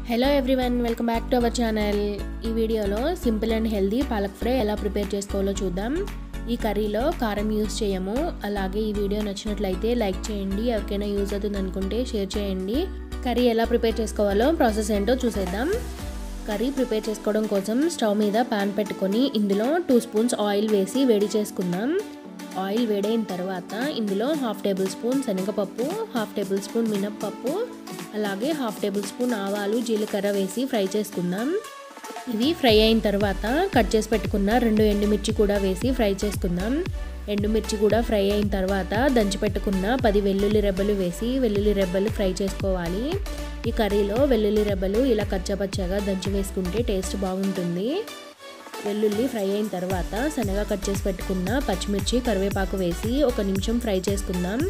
hello everyone welcome back to our channel ఈ వీడియోలో simple and healthy palak fry ఎలా prepare చేసుకోవాలో చూద్దాం ఈ కర్రీలో కారం యూస్ చేయము అలాగే ఈ వీడియో నచ్చినట్లయితే లైక్ చేయండి ఎవరికైనా యూజ్ అవుతుంది అనుకుంటే షేర్ చేయండి కర్రీ ఎలా ప్రిపేర్ చేసుకోవాలో ప్రాసెస్ ఏంటో చూసేద్దాం కర్రీ ప్రిపేర్ చేసుకోవడం కోసం స్టవ్ మీద పాన్ పెట్టుకొని ఇందులో టూ స్పూన్స్ ఆయిల్ వేసి వేడి చేసుకుందాం ఆయిల్ వేడైన తర్వాత ఇందులో హాఫ్ టేబుల్ స్పూన్ శనగపప్పు హాఫ్ టేబుల్ స్పూన్ మినప్పప్పు అలాగే హాఫ్ టేబుల్ స్పూన్ ఆవాలు జీలకర్ర వేసి ఫ్రై చేసుకుందాం ఇవి ఫ్రై అయిన తర్వాత కట్ చేసి పెట్టుకున్న రెండు ఎండుమిర్చి కూడా వేసి ఫ్రై చేసుకుందాం ఎండుమిర్చి కూడా ఫ్రై అయిన తర్వాత దంచి పెట్టుకున్న పది వెల్లుల్లి రెబ్బలు వేసి వెల్లుల్లి రెబ్బలు ఫ్రై చేసుకోవాలి ఈ కర్రీలో వెల్లుల్లి రెబ్బలు ఇలా కచ్చపచ్చగా దంచి వేసుకుంటే టేస్ట్ బాగుంటుంది వెల్లుల్లి ఫ్రై అయిన తర్వాత సన్నగా కట్ చేసి పెట్టుకున్న పచ్చిమిర్చి కరివేపాకు వేసి ఒక నిమిషం ఫ్రై చేసుకుందాం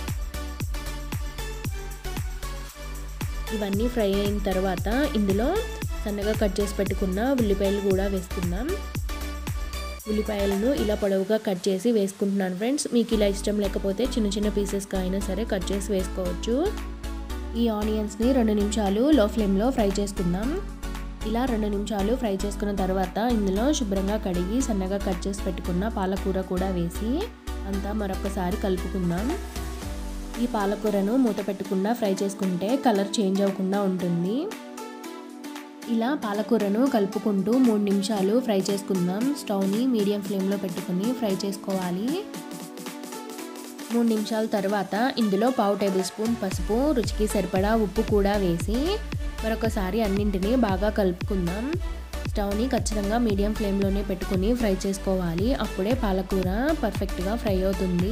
ఇవన్నీ ఫ్రై అయిన తర్వాత ఇందులో సన్నగా కట్ చేసి పెట్టుకున్న ఉల్లిపాయలు కూడా వేసుకుందాం ఉల్లిపాయలను ఇలా పొడవుగా కట్ చేసి వేసుకుంటున్నాను ఫ్రెండ్స్ మీకు ఇలా ఇష్టం లేకపోతే చిన్న చిన్న పీసెస్గా అయినా సరే కట్ చేసి వేసుకోవచ్చు ఈ ఆనియన్స్ని రెండు నిమిషాలు లో ఫ్లేమ్లో ఫ్రై చేసుకుందాం ఇలా రెండు నిమిషాలు ఫ్రై చేసుకున్న తర్వాత ఇందులో శుభ్రంగా కడిగి సన్నగా కట్ చేసి పెట్టుకున్న పాలకూర కూడా వేసి అంతా మరొకసారి కలుపుకుందాం ఈ పాలకూరను మూత పెట్టకుండా ఫ్రై చేసుకుంటే కలర్ చేంజ్ అవ్వకుండా ఉంటుంది ఇలా పాలకూరను కలుపుకుంటూ మూడు నిమిషాలు ఫ్రై చేసుకుందాం స్టవ్ని మీడియం ఫ్లేమ్లో పెట్టుకుని ఫ్రై చేసుకోవాలి మూడు నిమిషాల తర్వాత ఇందులో పావు టేబుల్ స్పూన్ పసుపు రుచికి సరిపడా ఉప్పు కూడా వేసి మరొకసారి అన్నింటినీ బాగా కలుపుకుందాం స్టవ్ని ఖచ్చితంగా మీడియం ఫ్లేమ్లోనే పెట్టుకుని ఫ్రై చేసుకోవాలి అప్పుడే పాలకూర పర్ఫెక్ట్గా ఫ్రై అవుతుంది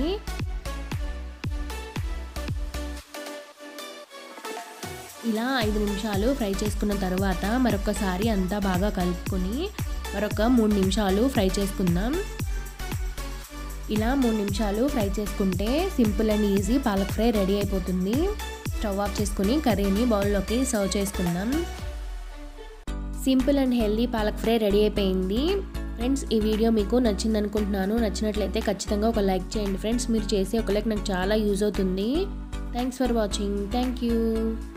ఇలా ఐదు నిమిషాలు ఫ్రై చేసుకున్న తర్వాత మరొకసారి అంతా బాగా కలుపుకొని మరొక మూడు నిమిషాలు ఫ్రై చేసుకుందాం ఇలా మూడు నిమిషాలు ఫ్రై చేసుకుంటే simple and easy palak fry ready అయిపోతుంది స్టవ్ ఆఫ్ చేసుకుని కర్రీని బౌల్లోకి సర్వ్ చేసుకుందాం simple and healthy palak fry ready అయిపోయింది ఫ్రెండ్స్ ఈ వీడియో మీకు నచ్చింది అనుకుంటున్నాను నచ్చినట్లయితే ఖచ్చితంగా ఒక లైక్ చేయండి ఫ్రెండ్స్ మీరు చేసే ఒక లైక్ నాకు చాలా యూజ్ అవుతుంది thanks for watching thank you